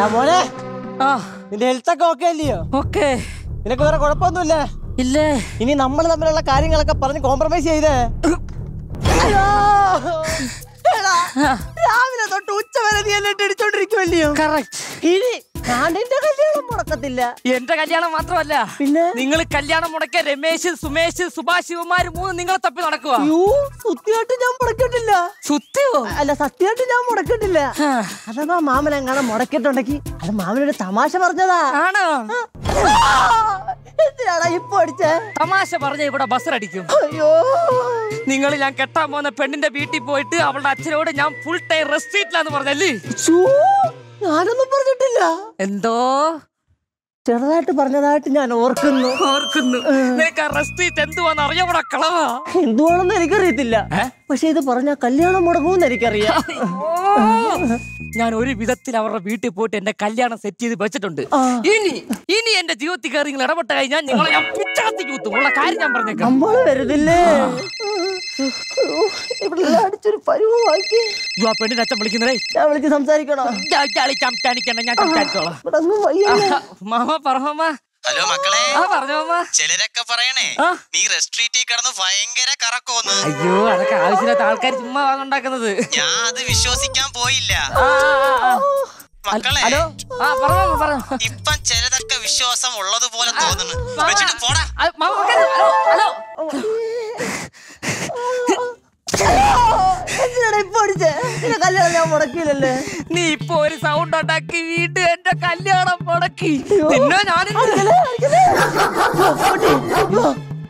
എടാ മോനെ ആ നിന്റെ ഹെൽത്ത് ഒക്കെ ഓക്കെ അല്ലയോ ഓക്കെ നിനക്ക് വേറെ കുഴപ്പമൊന്നുമില്ല ഇല്ലേ ഇനി നമ്മൾ തമ്മിലുള്ള കാര്യങ്ങളൊക്കെ പറഞ്ഞ് കോംപ്രമൈസ് ചെയ്തേ അയ്യോ. എടാ, രാവിലെ തൊട്ട് ഉച്ച വരെ നീ എന്നെ ഇടിച്ചോണ്ടിരിക്കുമല്ലയോ കറക്റ്റ് ഇനി ഞാൻ നിന്റെ കല്യാണം മുടക്കത്തില്ല എന്റെ കല്യാണം മാത്രമല്ല പിന്നെ നിങ്ങൾ കല്യാണം മുടക്കിയ രമേശ് സുമേഷ് സുഭാഷ് ശിവമാര് മൂന്ന് നിങ്ങളെ തപ്പി നടക്കുക അയ്യോ സത്യമായിട്ട് ഞാൻ മുടക്കിട്ടില്ല സുത്തിയോ അല്ല സത്യമായിട്ട് ഞാൻ മുടക്കിട്ടില്ല അഥവാ മാമൻ എങ്ങനെ മുടക്കിയിട്ടുണ്ടെങ്കിൽ അത് മാമനൊരു തമാശ പറഞ്ഞതാ ആണോ എന്തിനാടാ ഇപ്പൊ അടിച്ചേ തമാശ പറഞ്ഞ ഇവിടെ ബസ്സറടിക്കും അയ്യോ നിങ്ങൾ ഞാൻ കെട്ടാൻ പോകുന്ന പെണ്ണിന്റെ വീട്ടിൽ പോയിട്ട് അവളുടെ അച്ഛനോട് ഞാൻ ഫുൾ ടൈം റെസ്ട്രീറ്റിലാന്ന് പറഞ്ഞല്ലേ ശ്ശോ, ഞാനൊന്നും പറഞ്ഞിട്ടില്ല എന്തോ ചെറുതായിട്ട് പറഞ്ഞതായിട്ട് ഞാൻ ഓർക്കുന്നു ഓർക്കുന്നു നിനക്ക് ആ റെസ്ട്രീറ്റ് എന്തുവാന്ന് അറിയാമോടാ കളവാ എന്തുവാണെന്ന് എനിക്കറിയത്തില്ല പക്ഷെ ഇത് പറഞ്ഞ കല്യാണം മുടങ്ങുമെന്ന് എനിക്കറിയാം ഞാൻ ഒരു വിധത്തിൽ അവരുടെ വീട്ടിൽ പോയിട്ട് എന്റെ കല്യാണം സെറ്റ് ചെയ്ത് വെച്ചിട്ടുണ്ട് ആ. ഇനി ഇനി എന്റെ ജീവിതത്തിൽ കയറി നിങ്ങൾ ഇടപെട്ട് കഴിഞ്ഞാൽ നിങ്ങളെ ഞാൻ പുറ്റകത്തി കൂത്തും ഉള്ള കാര്യം ഞാൻ പറഞ്ഞേക്കാം നമ്മൾ വരുന്നില്ലേ ഇവിടെ അടിച്ചൊരു പരുവാക്കി യ്യോ, ആ പെണ്ണിന്റെ അച്ഛൻ വിളിക്കുന്നതേ ഞാൻ വിളിച്ച് സംസാരിക്കണോ ഞാൻ ചാളി ചംറ്റാനിക്കണ്ട ഞാൻ സംസാരിച്ചോളാം ഇവിടെ ഒന്നും വയ്യല്ലേ മാമ പറഞ്ഞോമ്മ ഹലോ മക്കളെ ആ പറഞ്ഞോമ്മ ചിലരൊക്കെ പറയണേ ആ. നീ റെസ്ട്രീറ്റിൽ കിടന്ന് ഭയങ്കര കറക്കോന്ന് അയ്യോ അതൊക്കെ ആവശ്യമില്ലാത്ത ആൾക്കാർ ചുമ്മാ വാങ്ങുണ്ടാക്കുന്നത് ഞാൻ അത് വിശ്വസിക്കാൻ പോയില്ല ആ, ആ, ആ. മക്കളെ ഹലോ ആ പറഞ്ഞോ പറഞ്ഞോ ഇപ്പം ചിലതൊക്കെ വിശ്വാസം ഉള്ളതുപോലെ തോന്നുന്നു വെച്ചിട്ട് പോടാ ആ, മാമ, ഹലോ ഹലോ എന്തിനാടാ ഇപ്പൊ അടിച്ചേ നിന്റെ കല്യാണം ഞാൻ മുടക്കിയില്ലല്ലേ നീ ഇപ്പൊ ഒരു സൗണ്ട് ഉണ്ടാക്കി വീണ്ടും എന്റെ കല്യാണം മുടക്കി നിന്നെ ഞാൻ അടിക്കല്ലേ, അടിക്കല്ലേ. അയ്യോ,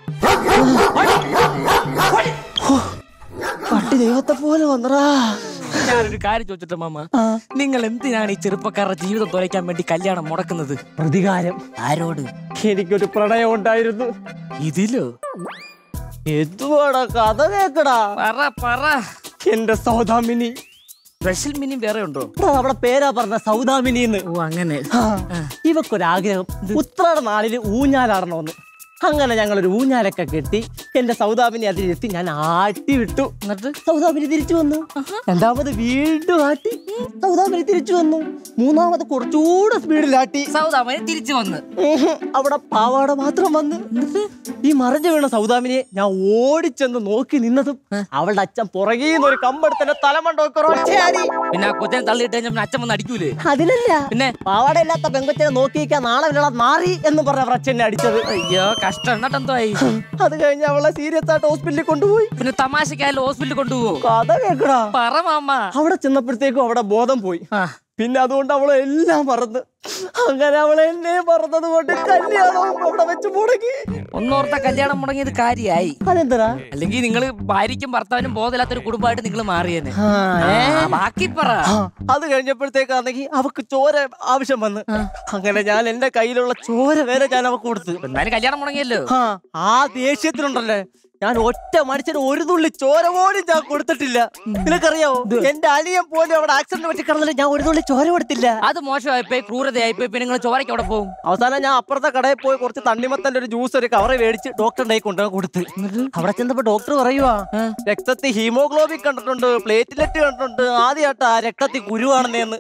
അയ്യോ. ഹോ, പട്ടി ദൈവത്തെ പോലെ വന്നറാ ഞാനൊരു കാര്യം ചോദിച്ചിട്ട് മാമ നിങ്ങൾ എന്തിനാണ് ഈ ചെറുപ്പക്കാരുടെ ജീവിതം തുലയ്ക്കാൻ വേണ്ടി കല്യാണം മുടക്കുന്നത് പ്രതികാരം ആരോട് എനിക്കൊരു പ്രണയം ഉണ്ടായിരുന്നു ഇതിലോ എന്തുവാടാ കഥ കേക്കടാ പറ പറ എന്റെ സൗദാമിനി സ്പെഷ്യൽ മീനിങ് വേറെ ഉണ്ടോ എടാ, അവളെ പേരാ പറഞ്ഞ സൗദാമിനിന്ന് ഓ അങ്ങനെ ഇവക്കൊരാഗ്രഹം ഉത്രാട നാളില് ഊഞ്ഞാലാടണമെന്ന് അങ്ങനെ ഞങ്ങൾ ഒരു ഊഞ്ഞാലൊക്കെ കെട്ടി എന്റെ സൗദാമിനി അതിലെത്തി ഞാൻ ആട്ടി വിട്ടു എന്നിട്ട് സൗദാമിനി തിരിച്ചു വന്നു രണ്ടാമത് വീണ്ടും ആട്ടി സൗദാമിനി തിരിച്ചു വന്നു മൂന്നാമത് കുറച്ചുകൂടെ സ്പീഡിലാട്ടി സൗദാമന് തിരിച്ചു വന്ന് ഉഹും, അവിടെ പാവാട മാത്രം വന്ന് ഈ മറിഞ്ഞു വീണ സൗദാമിനിയെ ഞാൻ ഓടിച്ചെന്ന് നോക്കി നിന്നതും അവളുടെ അച്ഛൻ പുറകീന്ന് ഒരു കമ്പെടുത്തന്നെ തലമണ്ടോക്കെ ഒറ്റയാടി പിന്നെ ആ കൊച്ചനെ തള്ളിയിട്ട് കഴിഞ്ഞാൽ പിന്നെ അച്ഛൻ വന്ന് അടിക്കൂലേ അതിനല്ല പിന്നെ പാവാടയില്ലാത്ത പെങ്കൊച്ചിനെ നോക്കിയിരിക്കാൻ നാളെ വിള മാറി എന്ന് പറഞ്ഞ അവർ അച്ഛനെ അടിച്ചത് അയ്യോ കഷ്ടം എന്നിട്ട് എന്തോ ആയി അത് കഴിഞ്ഞ് അവളെ സീരിയസ് ആയിട്ട് ഹോസ്പിറ്റലിൽ കൊണ്ടുപോയി പിന്നെ തമാശക്കായാലും ഹോസ്പിറ്റലിൽ കൊണ്ടുപോകോ കഥ കേക്കടാ പറ മാമ അവിടെ ചെന്നപ്പോഴത്തേക്കും അവിടെ ബോധം പോയി ആ പിന്നെ അതുകൊണ്ട് അവളെ എല്ലാം മറന്ന് അങ്ങനെ അവളെ എന്നെ മറന്നത് കൊണ്ട് കല്യാണവും അവിടെ വെച്ച് മുടങ്ങി ഒന്നോർത്ത കല്യാണം മുടങ്ങിയത് കാര്യായി അതെന്തരാ അല്ലെങ്കിൽ നിങ്ങൾ ഭാര്യയ്ക്കും ഭർത്താവിനും ബോധമില്ലാത്തൊരു കുടുംബമായിട്ട് നിങ്ങൾ മാറിയേനെ ആ, ഏ? ആ, ബാക്കി പറ ആ, അത് കഴിഞ്ഞപ്പോഴത്തേക്കാണെങ്കിൽ അവക്ക് ചോര ആവശ്യം വന്ന് അങ്ങനെ ഞാൻ എന്റെ കയ്യിലുള്ള ചോര വരെ ഞാൻ അവക്ക് കൊടുത്തു എന്നാലും കല്യാണം മുടങ്ങിയല്ലോ ആ ആ ദേഷ്യത്തിലുണ്ടല്ലേ ഞാൻ ഒറ്റ മനുഷ്യന് ഒരു തുള്ളി ചോര പോലും ഞാൻ കൊടുത്തിട്ടില്ല നിനക്കറിയാവോ എന്റെ അനിയൻ പോലും അവിടെ ആക്സിഡന്റ് പറ്റി കിടന്നില്ല ഞാൻ ഒരു തുള്ളി ചോര കൊടുത്തില്ല അത് മോശമായിപ്പോയി ക്രൂരതയായിപ്പോയി പിന്നെ നിങ്ങൾ ചോരയ്ക്ക് അവിടെ പോകും അവസാനം ഞാൻ അപ്പുറത്തെ കടയിൽ പോയി കുറച്ച് തണ്ണിമത്തന്റെ ഒരു ജ്യൂസ് ഒരു കവറ് മേടിച്ച് ഡോക്ടറിന്റെ കൈ കൊണ്ടുപോയി കൊടുത്ത് അവിടെ ചെന്നപ്പോ ഡോക്ടർ പറയുവാ രക്തത്തിൽ ഹീമോഗ്ലോബിൻ കണ്ടിട്ടുണ്ട് പ്ലേറ്റ്ലെറ്റ് കണ്ടിട്ടുണ്ട് ആദ്യമായിട്ട് ആ രക്തത്തിൽ കുരുവാണെന്നേന്ന്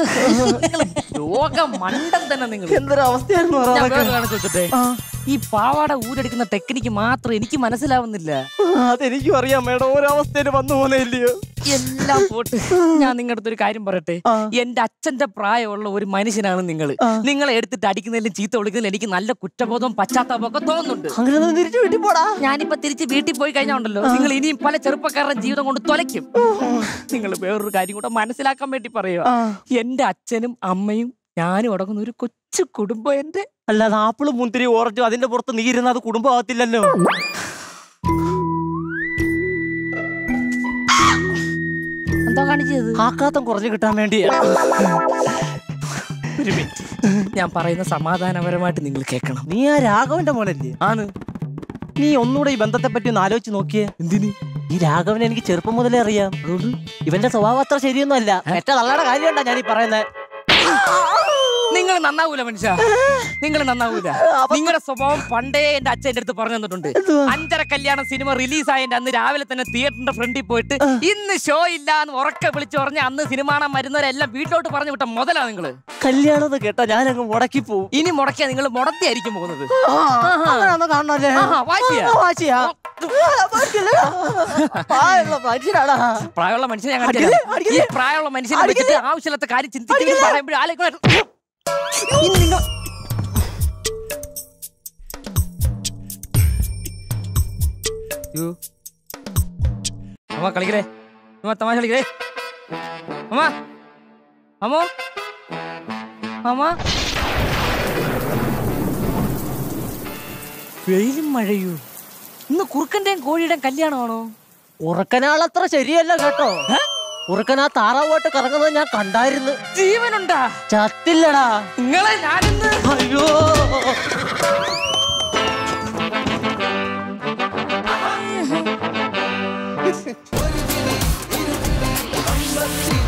രോഗം മണ്ടൻ തന്നെ നിങ്ങൾ എന്തൊരു അവസ്ഥയായിരുന്നു പറ ഞാൻ അതൊക്കെ. വേറെ കാണിച്ചു വെച്ചിട്ടെ ഈ പാവാട ഊരെടുക്കുന്ന ടെക്നിക്ക് മാത്രം എനിക്ക് മനസ്സിലാവുന്നില്ല അതെനിക്കും അറിയാം മേഡം ഓരോ അവസ്ഥയിൽ വന്നു പോന്നേ ഇല്ലയോ എല്ലാം പോട്ട് ഞാൻ നിങ്ങളുടെ അടുത്ത് ഒരു കാര്യം പറയട്ടെ ആ. എന്റെ അച്ഛന്റെ പ്രായമുള്ള ഒരു മനുഷ്യനാണ് നിങ്ങൾ നിങ്ങളെ എടുത്തിട്ട് അടിക്കുന്നതിലും ചീത്ത വിളിക്കുന്നതിലും എനിക്ക് നല്ല കുറ്റബോധവും പശ്ചാത്താപവും ഒക്കെ തോന്നുന്നുണ്ട് അങ്ങനെ ഒന്ന് തിരിച്ചു വീട്ടിൽ പോടാ ഞാനിപ്പോ തിരിച്ച് വീട്ടിൽ പോയി കഴിഞ്ഞാൽ ഉണ്ടല്ലോ നിങ്ങൾ ഇനിയും പല ചെറുപ്പക്കാരുടെ ജീവിതം കൊണ്ട് തുലയ്ക്കും നിങ്ങൾ വേറൊരു കാര്യം കൂടെ മനസ്സിലാക്കാൻ വേണ്ടി പറയുക ആ. എന്റെ അച്ഛനും അമ്മയും ഞാനും അടങ്ങുന്ന ഒരു കൊച്ചു കുടുംബം എന്റെ അല്ലാതെ ആപ്പിളും മുന്തിരി ഓറഞ്ചും അതിന്റെ പുറത്ത് നീ ഇരുന്ന് അത് കുടുംബമാകത്തില്ലല്ലോ എന്താ കാണിച്ചത് ആക്കാത്തം കുറഞ്ഞു കിട്ടാൻ വേണ്ടിയാ ഒരു മിനിറ്റ് ഞാൻ പറയുന്ന സമാധാനപരമായിട്ട് നിങ്ങൾ കേൾക്കണം നീ ആ രാഘവന്റെ മോനല്ലേ ആണ് നീ ഒന്നുകൂടെ ഈ ബന്ധത്തെ പറ്റി ഒന്ന് ആലോചിച്ച് നോക്കിയേ എന്തിന് ഈ രാഘവനെ എനിക്ക് ചെറുപ്പം മുതലേ അറിയാം ഇവന്റെ സ്വഭാവം അത്ര ശരിയൊന്നും അല്ല ഏറ്റ തള്ളയുടെ കാര്യമുണ്ടാ ഞാൻ ഈ പറയുന്നത് നിങ്ങൾ നിങ്ങൾ നന്നാവൂല മനുഷ്യ നിങ്ങൾ നന്നാവൂല നിങ്ങളുടെ സ്വഭാവം പണ്ടേ എന്റെ അച്ഛൻ എന്റെ അടുത്ത് പറഞ്ഞു തന്നിട്ടുണ്ട് അഞ്ചര കല്യാണം സിനിമ റിലീസ് ആയതിന്റെ അന്ന് രാവിലെ തന്നെ തിയേറ്ററിന്റെ ഫ്രണ്ടിൽ പോയിട്ട് ഇന്ന് ഷോ ഇല്ല എന്ന് ഉറക്കെ വിളിച്ചു പറഞ്ഞ് അന്ന് സിനിമ കാണാൻ വരുന്നവരെല്ലാം വീട്ടിലോട്ട് പറഞ്ഞു വിട്ട മുതലാ നിങ്ങള് കല്യാണം എന്ന് കേട്ടാ ഞാനങ്ങ് മുടക്കി പോവും ഇനി മുടക്കിയാ നിങ്ങൾ മുടത്തിയായിരിക്കും പോകുന്നത് അങ്ങനെയാണോ കാണണല്ലേ ആഹാ, വാശിയാ? ആ, വാശിയാ ആ, വാശിയല്ല. പ്രായമുള്ള മനുഷ്യനാടാ പ്രായമുള്ള മനുഷ്യനെ ഞാൻ അടിക്കല്ലേ, കാണിച്ചു തരാം. ഈ അടിക്കല്ലേ. പ്രായമുള്ള മനുഷ്യനെ വെച്ചിട്ട് ആവശ്യമില്ലാത്ത കാര്യം ചിന്തിച്ചു പറയുമ്പോഴും ആലോചിക്കണം ഇനി നിങ്ങൾ യ്യോ. അമ്മ കളിക്കലേ അമ്മ തമാശ കളിക്കലേ അമ്മ അമ്മോ അമ്മ വെയിലും മഴയോ ഇന്ന് കുറുക്കന്റെയും കോഴിയുടെയും കല്യാണമാണോ ഉറക്കനാളത്ര ശരിയല്ല കേട്ടോ ഉറക്കൻ ആ താറാവോട്ട് കറങ്ങുന്നത് ഞാൻ കണ്ടായിരുന്നു ജീവനുണ്ടാ ചത്തില്ലടാ നിങ്ങളെ ഞാനിന്ന് അയ്യോ One, two,